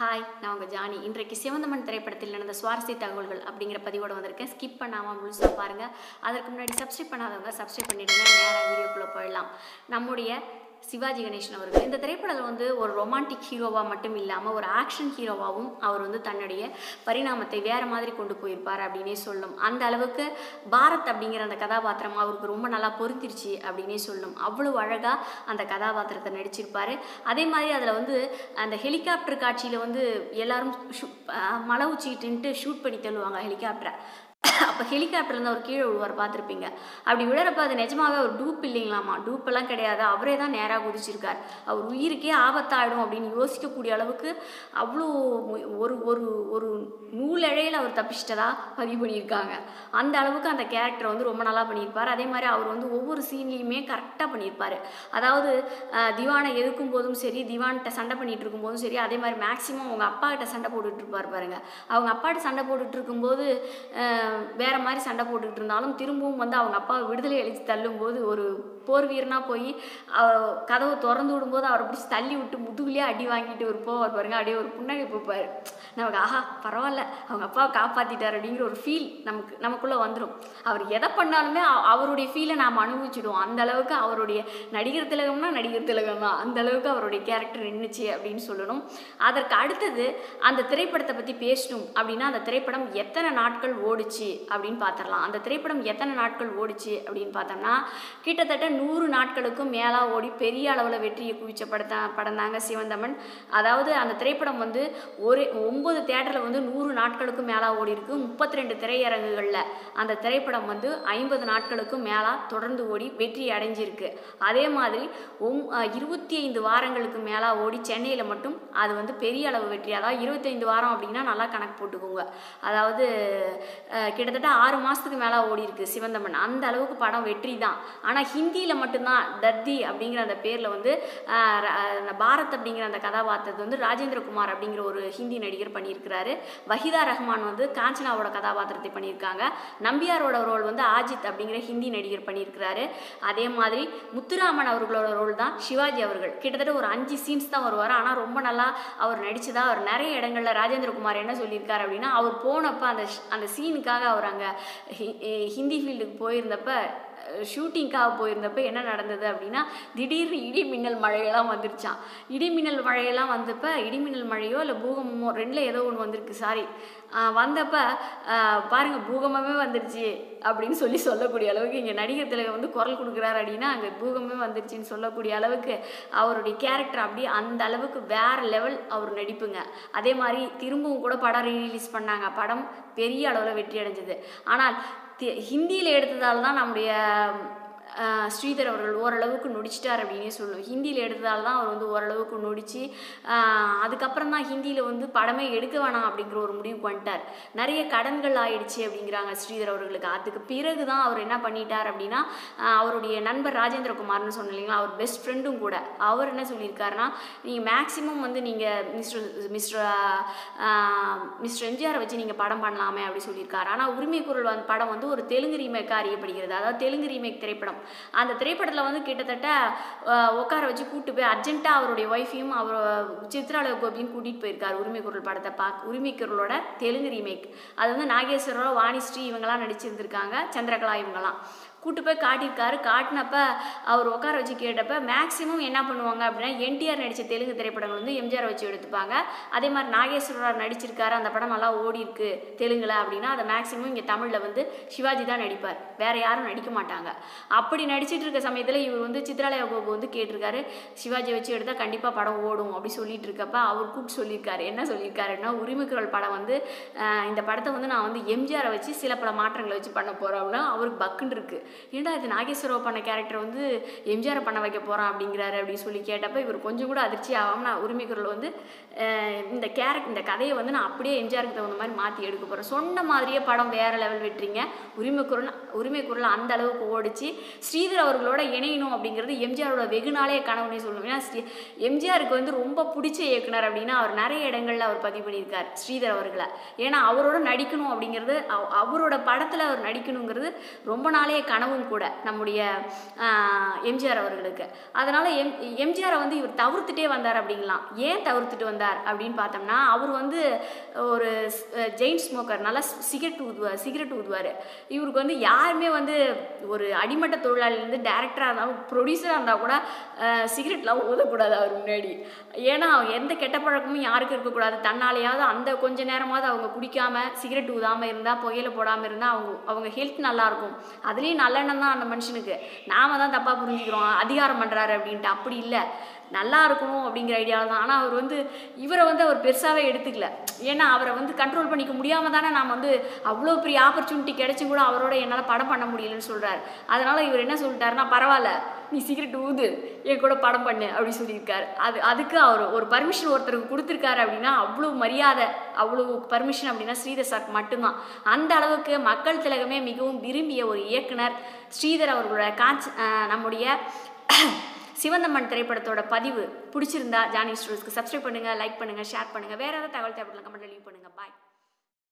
hi நான் உங்கள் Johnny இன்றைக்கு சிவந்தமன் திரைப்படத்தில் நடந்த சுவாரஸ்ய தகவல்கள் அப்படிங்கிற பதிவோடு வந்திருக்கேன் ஸ்கிப் பண்ணாமல் முழுசாக பாருங்கள் அதற்கு முன்னாடி சப்ஸ்கிரைப் பண்ணாதவங்க சப்ஸ்கிரைப் பண்ணிடுங்க நேராக வீடியோக்குள்ளே போயிடலாம் நம்முடைய சிவாஜி கணேசன் அவர்கள் இந்த திரைப்படத்தில் வந்து ஒரு ரொமான்டிக் ஹீரோவாக மட்டும் இல்லாமல் ஒரு ஆக்ஷன் ஹீரோவாகவும் அவர் வந்து தன்னுடைய பரிணாமத்தை வேறு மாதிரி கொண்டு போயிருப்பார் அப்படின்னே சொல்லும் அந்த அளவுக்கு பாரத் அப்படிங்கிற அந்த கதாபாத்திரம் அவருக்கு ரொம்ப நல்லா பொருந்திருச்சு அப்படின்னே சொல்லும் அவ்வளோ அழகாக அந்த கதாபாத்திரத்தை நடிச்சிருப்பார் அதே மாதிரி அதில் வந்து அந்த ஹெலிகாப்டர் காட்சியில் வந்து எல்லாரும் ஷூ மலை உச்சிக்கிட்டுன்ட்டு ஷூட் பண்ணி தள்ளுவாங்க ஹெலிகாப்டரை அப்போ ஹெலிகாப்டர்லேருந்து அவர் கீழே விழுவார் பார்த்துருப்பீங்க அப்படி விழுறப்ப அது நிஜமாவே ஒரு டூப் இல்லைங்களாமா டூப்பெல்லாம் கிடையாது அவரே தான் நேராக குதிச்சிருக்கார் அவர் உயிருக்கே ஆபத்தாயிடும் அப்படின்னு யோசிக்கக்கூடிய அளவுக்கு அவ்வளோ ஒரு ஒரு ஒரு நூலழையில் அவர் தப்பிச்சிட்டதா பதிவு பண்ணியிருக்காங்க அந்த அளவுக்கு அந்த கேரக்டர் வந்து ரொம்ப நல்லா பண்ணியிருப்பார் அதே மாதிரி அவர் வந்து ஒவ்வொரு சீன்லேயுமே கரெக்டாக பண்ணியிருப்பார் அதாவது அஹ், திவானை எதுக்கும் போதும் சரி திவான்கிட்ட சண்டை பண்ணிட்டு இருக்கும்போதும் சரி அதே மாதிரி மேக்ஸிமம் அவங்க அப்பா கிட்ட சண்டை போட்டுட்டு இருப்பார் பாருங்க அவங்க அப்பாட்ட சண்டை போட்டுட்டு இருக்கும்போது அஹ், வேற மாதிரி சண்டை போட்டுக்கிட்டு இருந்தாலும் திரும்பவும் வந்து அவங்க அப்பாவை விடுதலை அளித்து தள்ளும்போது ஒரு போர் வீரனா போய் அவ- கதவை திறந்து விடும்போது அவரை பிடிச்சி தள்ளி விட்டு முதுகுலேயே அடி வாங்கிட்டு ஒரு போவார் பாருங்க அப்படியே ஒரு புன்னகை போப்பார் நமக்கு ஆஹா பரவாயில்ல அவங்க அப்பாவை காப்பாத்திட்டார் அப்படிங்கிற ஒரு ஃபீல் நமக்கு நமக்குள்ளே வந்துடும் அவர் எதை பண்ணாலுமே அ- அவருடைய ஃபீலை நாம் அனுபவிச்சிடுவோம் அந்த அளவுக்கு அவருடைய நடிகர் திலகம்னா நடிகர் திலகம் தான் அந்த அளவுக்கு அவருடைய கேரக்டர் நின்றுச்சு அப்படின்னு சொல்லணும் அதற்கு அடுத்தது அந்த திரைப்படத்தை பற்றி பேசணும் அப்படின்னா அந்த திரைப்படம் எத்தனை நாட்கள் ஓடுச்சு அப்படின்னு பார்த்துடலாம் அந்த திரைப்படம் எத்தனை நாட்கள் ஓடுச்சு அப்படின்னு பார்த்தோம்னா கிட்டத்தட்ட நூறு நாட்களுக்கும் மேலா ஓடி பெரிய அளவில் வெற்றியை குவிச்ச படத்தா படம் தாங்க சிவந்தமன் அதாவது அந்த திரைப்படம் வந்து ஒரு ஒன்பது தேட்டரில் வந்து நூறு நாட்களுக்கும் மேலா ஓடி இருக்கு முப்பத்தி ரெண்டு திரையரங்குகளில் அந்த திரைப்படம் வந்து ஐம்பது நாட்களுக்கும் மேலா தொடர்ந்து ஓடி வெற்றி அடைஞ்சிருக்கு அதே மாதிரி ஒம் இருபத்தி ஐந்து வாரங்களுக்கு மேலா ஓடி சென்னையில் மட்டும் அது வந்து பெரிய அளவு வெற்றி அதாவது இருபத்தைந்து வாரம் அப்படின்னா நல்லா கணக்கு போட்டுக்கோங்க அதாவது அஹ், கிட்டத்தட்ட ஆறு மாதத்துக்கு மேலே ஓடி இருக்கு சிவந்தமன் அந்த அளவுக்கு படம் வெற்றி தான் ஆனால் ஹிந்தியில் மட்டும்தான் தர்தி அப்படிங்கிற அந்த பேரில் வந்து அஹ், ர- அஹ், பாரத் அப்படிங்கிற அந்த கதாபாத்திரத்தை வந்து ராஜேந்திரகுமார் அப்படிங்கிற ஒரு ஹிந்தி நடிகர் பண்ணியிருக்கிறாரு வஹிதா ரஹ்மான் வந்து காஞ்சனாவோட கதாபாத்திரத்தை பண்ணியிருக்காங்க நம்பியாரோட ரோல் வந்து ஆஜித் அப்படிங்கிற ஹிந்தி நடிகர் பண்ணியிருக்கிறாரு அதே மாதிரி முத்துராமன் அவர்களோட ரோல் தான் சிவாஜி அவர்கள் கிட்டத்தட்ட ஒரு அஞ்சு சீன்ஸ் தான் வருவார் ஆனால் ரொம்ப நல்லா அவர் நடிச்சதா அவர் நிறைய இடங்கள்ல ராஜேந்திரகுமார் என்ன சொல்லியிருக்காரு அப்படின்னா அவர் போனப்ப அந்த ஷ்- அந்த சீனுக்காக அவர் அங்கே ஹிந்தி ஃபீல்டுக்கு போயிருந்தப்ப ஷூட்டிங்காக போயிருந்தப்ப என்ன நடந்தது அப்படின்னா திடீர்னு இடி மின்னல் மழையெல்லாம் வந்துருச்சான் இடி மின்னல் மழையெல்லாம் வந்தப்ப இடி மின்னல் மழையோ இல்லை பூகம்பமோ ரெண்டில் ஏதோ ஒன்று வந்திருக்கு சாரி வந்தப்ப ஆஹ், பாருங்க பூகம்பமே வந்துருச்சு அப்படின்னு சொல்லி சொல்லக்கூடிய அளவுக்கு இங்கே நடிகர் திலகம் வந்து குரல் கொடுக்குறாரு அப்படின்னா அங்கே பூகம்பமே வந்துருச்சுன்னு சொல்லக்கூடிய அளவுக்கு அவருடைய கேரக்டர் அப்படியே அந்த அளவுக்கு வேற லெவல் அவர் நடிப்புங்க அதே மாதிரி திரும்பவும் கூட படம் ரீலீஸ் பண்ணாங்க படம் பெரிய அளவில் வெற்றி அடைஞ்சது ஆனால் ஹிந்தியில் எடுத்ததால் தான் நம்முடைய ஆஹ், ஸ்ரீதர் அவர்கள் ஓரளவுக்கு நொடிச்சிட்டார் அப்படின்னே சொல்லுவோம் ஹிந்தியில் எடுத்ததால் தான் அவர் வந்து ஓரளவுக்கு நொடிச்சு ஆஹ், அதுக்கப்புறம் தான் ஹிந்தியில் வந்து படமே எடுக்க வேணாம் அப்படிங்கிற ஒரு முடிவுக்கு வந்துட்டார் நிறைய கடன்கள் ஆயிடுச்சு அப்படிங்கிறாங்க ஸ்ரீதர் அவர்களுக்கு அதுக்கு பிறகு தான் அவர் என்ன பண்ணிட்டார் அப்படின்னா ஆஹ், அவருடைய நண்பர் ராஜேந்திரகுமார்னு சொன்ன இல்லைங்களா அவர் பெஸ்ட் ஃப்ரெண்டும் கூட அவர் என்ன சொல்லியிருக்காருன்னா நீங்கள் மேக்ஸிமம் வந்து நீங்கள் மிஸ்டர் மிஸ்டர் மிஸ்டர் எம்ஜிஆரை வச்சு நீங்கள் படம் பண்ணலாமே அப்படி சொல்லியிருக்காரு ஆனால் உரிமை குரல் வந்து படம் வந்து ஒரு தெலுங்கு ரீமேக்காக அறியப்படுகிறது அதாவது தெலுங்கு ரீமேக் திரைப்படம் அந்த திரைப்படத்தில் வந்து கிட்டத்தட்ட ஆஹ், உட்கார வச்சு கூட்டு போய் அர்ஜென்ட்டாக அவருடைய ஒய்ஃபையும் அவர் சித்ராலய கோபியும் கூட்டிகிட்டு போயிருக்காரு உரிமை குரல் படத்தை பார்க்க உரிமை குரலோட தெலுங்கு ரீமேக் அது வந்து நாகேஸ்வரோட வாணிஸ்ரீ இவங்கெல்லாம் நடிச்சிருந்திருக்காங்க சந்திரகலா இவங்கெல்லாம் கூட்டு போய் காட்டியிருக்காரு காட்டினப்ப அவர் உட்கார வச்சு கேட்டப்ப மேக்ஸிமம் என்ன பண்ணுவாங்க அப்படின்னா என்டிஆர் நடித்த தெலுங்கு திரைப்படங்கள் வந்து எம்ஜிஆர் வச்சு எடுத்துப்பாங்க அதே மாதிரி நாகேஸ்வரர் நடிச்சிருக்காரு அந்த படம் நல்லா ஓடி இருக்கு தெலுங்குல அப்படின்னா அதை மேக்ஸிமம் இங்கே தமிழில் வந்து சிவாஜி தான் நடிப்பார் வேற யாரும் நடிக்க மாட்டாங்க அப்படி நடிச்சிட்டு இருக்க சமயத்தில் இவர் வந்து சித்ராலயா கோபு வந்து கேட்டிருக்காரு சிவாஜி வச்சு எடுத்தால் கண்டிப்பாக படம் ஓடும் அப்படி சொல்லிட்டு இருக்கப்ப அவர் கூப்பிட்டு சொல்லியிருக்காரு என்ன சொல்லியிருக்காருன்னா உரிமைக்குரல் படம் வந்து ஆஹ், இந்த படத்தை வந்து நான் வந்து எம்ஜிஆரை வச்சு சில பல மாற்றங்களை வச்சு பண்ண போகிறேன் அப்படின்னா அவருக்கு பக்குன்னு இருக்கு ஏன்டா இது நாகேஸ்வரராவ் பண்ண கேரக்டர் வந்து எம்ஜிஆர் பண்ண வைக்க போகிறான் அப்படிங்கிறாரு அப்படின்னு சொல்லி கேட்டப்ப இவர் கொஞ்சம் கூட அதிர்ச்சி ஆகாமல் நான் உரிமைக்குரல் வந்து ஆஹ், இந்த கேரக்ட் இந்த கதையை வந்து நான் அப்படியே எம்ஜிஆருக்கு தகுந்த மாதிரி மாற்றி எடுக்க போகிறேன் சொன்ன மாதிரியே படம் வேற லெவல் வெற்றிங்க உரிமைக்குரல் உரிமைக்குரல் அந்த அளவுக்கு ஓடிச்சு ஸ்ரீதர் அவர்களோட இணையணும் அப்படிங்கிறது எம்ஜிஆரோட வெகு நாளைய கனவுனே சொல்லணும் ஏன்னா ஸ்ரீ- எம்ஜிஆருக்கு வந்து ரொம்ப பிடிச்ச இயக்குனர் அப்படின்னா அவர் நிறைய இடங்கள்ல அவர் பதிவு பண்ணியிருக்கார் ஸ்ரீதர் அவர்களை ஏன்னா அவரோட நடிக்கணும் அப்படிங்கிறது அவ- அவரோட படத்தில் அவர் நடிக்கணுங்கிறது ரொம்ப நாளைய கனவு கனவும் கூட நம்முடைய ஆஹ், எம்ஜிஆர் அவர்களுக்கு அதனால் எம் எம்ஜிஆரை வந்து இவர் தவிர்த்துட்டே வந்தார் அப்படிங்கலாம் ஏன் தவிர்த்துட்டு வந்தார் அப்படின்னு பார்த்தோம்னா அவர் வந்து ஒரு ஜெயின் ஸ்மோக்கர் நல்லா சிகரெட் ஊதுவார் சிகரெட் ஊதுவார் இவருக்கு வந்து யாருமே வந்து ஒரு அடிமட்ட தொழிலாளிலேருந்து டேரக்டராக இருந்தாலும் ப்ரொடியூசராக இருந்தால் கூட சிகரெட்லாம் ஊதக்கூடாது அவர் முன்னாடி ஏன்னா எந்த கெட்ட பழக்கமும் யாருக்கும் இருக்கக்கூடாது தன்னாலேயாவது அந்த கொஞ்ச நேரமாவது அவங்க குடிக்காம சிகரெட் ஊதாமல் இருந்தால் புகையில போடாமல் இருந்தால் அவங்க அவங்க ஹெல்த் நல்லாயிருக்கும் அதுலேயும் நல்லெண்ணம் தான் அந்த மனுஷனுக்கு நாம தான் தப்பாக புரிஞ்சுக்கிறோம் அதிகாரம் பண்ணுறாரு அப்படின்ட்டு அப்படி இல்லை நல்லா இருக்கணும் அப்படிங்கிற ஐடியாவில் தான் ஆனால் அவர் வந்து இவரை வந்து அவர் பெருசாகவே எடுத்துக்கல ஏன்னா அவரை வந்து கண்ட்ரோல் பண்ணிக்க முடியாமல் தானே நாம் வந்து அவ்வளோ பெரிய ஆப்பர்ச்சுனிட்டி கிடைச்சும் கூட அவரோட என்னால் படம் பண்ண முடியலன்னு சொல்கிறார் அதனால் இவர் என்ன சொல்லிட்டாருன்னா பரவாயில்ல நீ சிகரெட் ஊது என் கூட படம் பண்ணு அப்படி சொல்லியிருக்காரு அது அதுக்கு அவர் ஒரு பர்மிஷன் ஒருத்தருக்கு கொடுத்துருக்காரு அப்படின்னா அவ்வளோ மரியாதை அவ்வளோ பர்மிஷன் அப்படின்னா ஸ்ரீதர் சார் மட்டும்தான் அந்த அளவுக்கு மக்கள் திலகமே மிகவும் விரும்பிய ஒரு இயக்குனர் ஸ்ரீதர் அவர்களோட காட்சி அஹ் நம்முடைய சிவந்தம்மன் திரைப்படத்தோட பதிவு பிடிச்சிருந்தா ஜானி ஸ்டூடியோஸ்க்கு சப்ஸ்கிரைப் பண்ணுங்கள் லைக் பண்ணுங்கள் ஷேர் பண்ணுங்கள் வேறு ஏதாவது தகவல் தேவைப்படலாம் கமெண்ட் லீவ் பண்ணுங்கள் பாய்